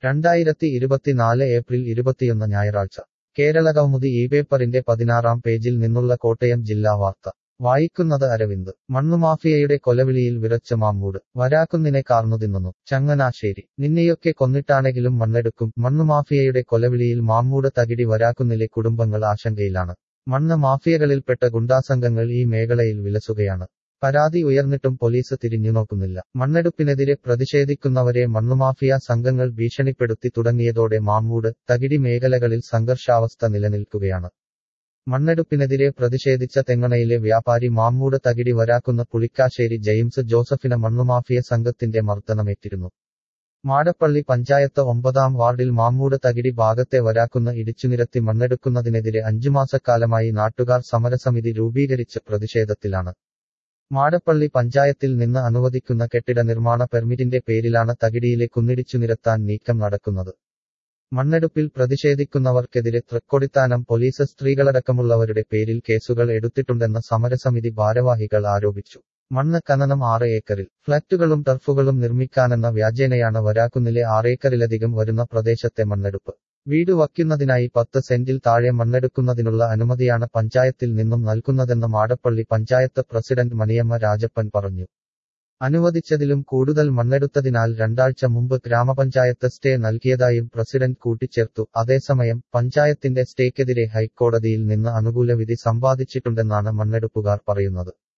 രണ്ടായിരത്തി ഇരുപത്തിനാല് ഏപ്രിൽ ഇരുപത്തിയൊന്ന് ഞായറാഴ്ച കേരള കൗമുദി ഈ പേപ്പറിന്റെ പതിനാറാം പേജിൽ നിന്നുള്ള കോട്ടയം ജില്ലാ വാർത്ത വായിക്കുന്നത് അരവിന്ദ് മണ്ണുമാഫിയയുടെ കൊലവിളിയിൽ വിറച്ച മാമ്മൂട് വരാക്കുന്നിനെ കാർന്നുതിന്നുന്നു ചങ്ങനാശ്ശേരി നിന്നെയൊക്കെ കൊന്നിട്ടാണെങ്കിലും മണ്ണെടുക്കും മണ്ണുമാഫിയയുടെ കൊലവിളിയിൽ മാമ്മൂട് തകിടി വരാക്കുന്നിലെ കുടുംബങ്ങൾ ആശങ്കയിലാണ് മണ്ണ് മാഫിയകളിൽപ്പെട്ട ഗുണ്ടാസംഘങ്ങൾ ഈ മേഖലയിൽ വിലസുകയാണ് പരാതി ഉയർന്നിട്ടും പോലീസ് തിരിഞ്ഞുനോക്കുന്നില്ല മണ്ണെടുപ്പിനെതിരെ പ്രതിഷേധിക്കുന്നവരെ മണ്ണുമാഫിയ സംഘങ്ങൾ ഭീഷണിപ്പെടുത്തി തുടങ്ങിയതോടെ മാമ്മൂട് തകിടി മേഖലകളിൽ സംഘർഷാവസ്ഥ നിലനിൽക്കുകയാണ് മണ്ണെടുപ്പിനെതിരെ പ്രതിഷേധിച്ച തെങ്ങണയിലെ വ്യാപാരി മാമ്മൂട് തകിടി വരാക്കുന്ന പുളിക്കാശ്ശേരി ജെയിംസ് ജോസഫിന് മണ്ണുമാഫിയ സംഘത്തിന്റെ മർദ്ദനമേറ്റിരുന്നു മാടപ്പള്ളി പഞ്ചായത്ത് ഒമ്പതാം വാർഡിൽ മാമ്മൂട് തകിടി ഭാഗത്തെ വരാക്കുന്ന ഇടിച്ചുനിരത്തി മണ്ണെടുക്കുന്നതിനെതിരെ അഞ്ചുമാസക്കാലമായി നാട്ടുകാർ സമരസമിതി രൂപീകരിച്ച് പ്രതിഷേധത്തിലാണ് മാടപ്പള്ളി പഞ്ചായത്തിൽ നിന്ന് അനുവദിക്കുന്ന കെട്ടിട നിർമ്മാണ പെർമിറ്റിന്റെ പേരിലാണ് തകിടിയിലെ കുന്നിടിച്ചു നിരത്താൻ നീക്കം നടക്കുന്നത് മണ്ണെടുപ്പിൽ പ്രതിഷേധിക്കുന്നവർക്കെതിരെ തൃക്കൊടിത്താനം പോലീസ് സ്ത്രീകളടക്കമുള്ളവരുടെ പേരിൽ കേസുകൾ എടുത്തിട്ടുണ്ടെന്ന് സമരസമിതി ഭാരവാഹികൾ ആരോപിച്ചു മണ്ണ് ഖനനം ആറ് ഏക്കറിൽ ഫ്ളാറ്റുകളും ടർഫുകളും നിർമ്മിക്കാനെന്ന വ്യാജേനയാണ് വരാക്കുന്നിലെ ആറേക്കറിലധികം വരുന്ന പ്രദേശത്തെ മണ്ണെടുപ്പ് വീട് വയ്ക്കുന്നതിനായി പത്ത് സെന്റിൽ താഴെ മണ്ണെടുക്കുന്നതിനുള്ള അനുമതിയാണ് പഞ്ചായത്തിൽ നിന്നും നൽകുന്നതെന്ന് മാടപ്പള്ളി പഞ്ചായത്ത് പ്രസിഡന്റ് മണിയമ്മ രാജപ്പൻ പറഞ്ഞു അനുവദിച്ചതിലും കൂടുതൽ മണ്ണെടുത്തതിനാൽ രണ്ടാഴ്ച മുമ്പ് ഗ്രാമപഞ്ചായത്ത് സ്റ്റേ നൽകിയതായും പ്രസിഡന്റ് കൂട്ടിച്ചേർത്തു അതേസമയം പഞ്ചായത്തിന്റെ സ്റ്റേക്കെതിരെ ഹൈക്കോടതിയിൽ നിന്ന് അനുകൂല വിധി സമ്പാദിച്ചിട്ടുണ്ടെന്നാണ് മണ്ണെടുപ്പുകാർ പറയുന്നത്